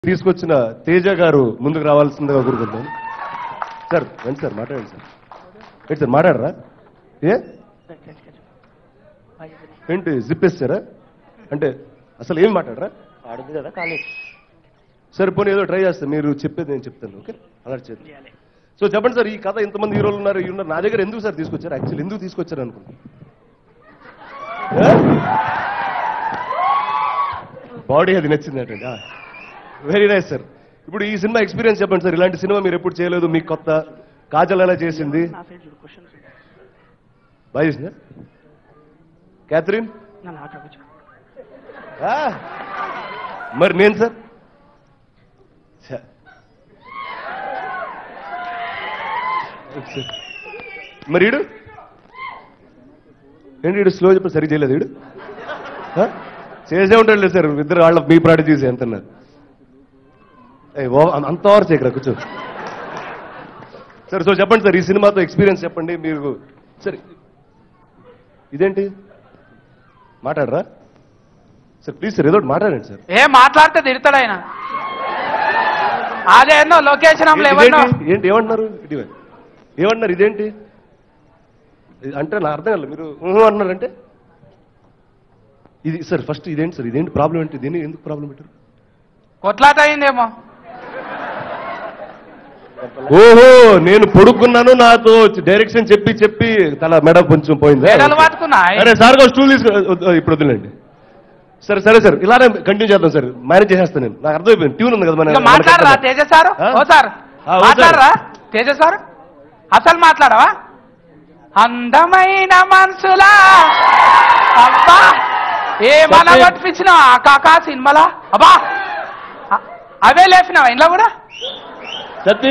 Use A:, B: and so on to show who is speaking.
A: తీసుకొచ్చిన తేజ గారు ముందుకు రావాల్సిందిగా కోరుకుంటున్నాను సార్ రండి సార్ మాట్లాడండి సార్ ఏంటి సార్ మాట్లాడరా ఏ ఏంటి జిప్ వేస్తారా అంటే అసలు ఏం మాట్లాడరా
B: ఆడుంది కదా కాలేజ్
A: సరే పోనీ ఏదో ట్రై చేస్తా మీరు చెప్పేది నేను చెప్తాను ఓకే అలా చేద్దాం సో చెప్పండి సార్ ఈ కథ ఎంతమంది హీరోలు ఉన్నారు ఈ ఉన్నారు నా దగ్గర ఎందుకు సార్ తీసుకొచ్చారు యాక్చువల్లీ ఎందుకు తీసుకొచ్చారు అనుకుంటున్నాను బాడీ అది నచ్చిందంటే వెరీ నైస్ సార్ ఇప్పుడు ఈ సినిమా ఎక్స్పీరియన్స్ చెప్పండి సార్ ఇలాంటి సినిమా మీరు ఎప్పుడు చేయలేదు మీకు కొత్త కాజల్ ఎలా చేసింది
B: నా సైడ్ చూడు క్వశ్చన్స్
A: బాగా చేసిందా క్యాథరిన్
B: నా నాకు అవ్వచ్చు
A: ఆ, మరి నేను సార్ ఛ. సార్. మరి ఈడు ఏంటి ఈడు స్లో చెప్పి సరిగ్గా చేయలేదు ఈడు ఆ? చేసే ఉంటాడు లేదు సార్ ఇద్దరు వాళ్ళ మీ ప్రాడక్ట్ ఎంత అంత ఓవర్ చేయకరా కూర్చో సార్ సో చెప్పండి సార్ ఈ సినిమాతో ఎక్స్పీరియన్స్ చెప్పండి మీరు సరే ఇదేంటి మాట్లాడరా సార్ ప్లీజ్ సార్ ఏదో ఒకటి మాట్లాడండి సార్
C: ఏ మాట్లాడితే తిడతాడు ఆయన అదేందో లొకేషన్
A: ఏంటి-
C: ఎవరినో
A: ఇదేంటి? ఏంటి ఏమంటున్నారు ఇటీవల ఏమంటున్నారు ఇదేంటి ఇది అంటే నా అర్థం కాలేదు మీరు ఊహు అన్నారంటే ఇది సార్ ఫస్ట్ ఇదేంటి సార్ ఇదేంటి ప్రాబ్లం ఏంటి దీన్ని ఎందుకు ప్రాబ్లం పెట్టారు
C: కొట్లాట అయిందేమో
A: ఓహో నేను పొడుక్కున్నాను నాతో డైరెక్షన్ చెప్పి చెప్పి తల మెడ కొంచెం పోయింది
C: మెడలు పట్టుకున్నా.
A: అరే సార్ స్టూల్ తీసుకో వద్దు, ఇప్పుడు వదిలేండి సరే సరే సార్ ఇలానే కంటిన్యూ చేద్దాం సార్ మేనేజ్ చేసేస్తాను నేను నాకు అర్థమైపోయింది ట్యూన్ ఉంది కదా మన
C: ఇంకా
A: మన
C: మాట్లాడరా
A: కస్టమర్.
C: తేజ సార్
A: ఆ?
C: ఓ సార్
A: ఆ, ఓ సార్.
C: మాట్లాడరా తేజ సార్ అసలు మాట్లాడవా అందమైన మనసులా అబ్బా ఏ మన
A: చెప్పే-
C: పట్టించినావా కాకా సినిమాలా అబ్బా అ- అవే లేపినావా ఇంట్లో కూడా
A: సత్య